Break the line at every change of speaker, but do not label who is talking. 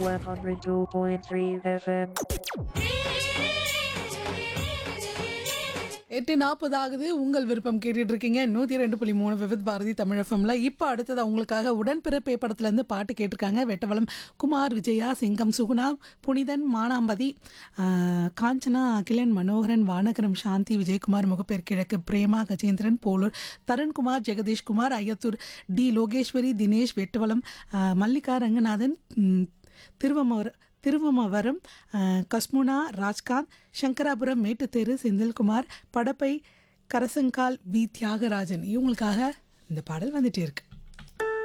102.3 FM.
எட்டு நாற்பது ஆகுது உங்கள் விருப்பம் கேட்டுட்டு இருக்கீங்க நூற்றி ரெண்டு புள்ளி மூணு விவித் பாரதி தமிழ் எஃப்எம்ல இப்போ அடுத்தது அவங்களுக்காக உடன்பிறப்பே படத்துலேருந்து பாட்டு கேட்டிருக்காங்க வெட்டவளம் குமார் விஜயா சிங்கம் சுகுணா புனிதன் மானாம்பதி ஆஹ், காஞ்சனா அகிலன் மனோகரன் வானகரம் சாந்தி விஜயகுமார் முகப்பேர் கிழக்கு பிரேமா கஜேந்திரன் போலூர் தருண்குமார் ஜெகதீஷ்குமார் ஐயத்தூர் டி லோகேஸ்வரி தினேஷ் வெட்டவளம் ஆஹ், மல்லிகா ரங்கநாதன் ம், திருவமவர் திருவமவரம் அஹ், கஸ்முனா ராஜ்காந்த் சங்கராபுரம் மேட்டுத்தெரு செந்தில்குமார் படப்பை கரசங்கால் வி தியாகராஜன் இவங்களுக்காக இந்த பாடல் வந்துட்டே இருக்கு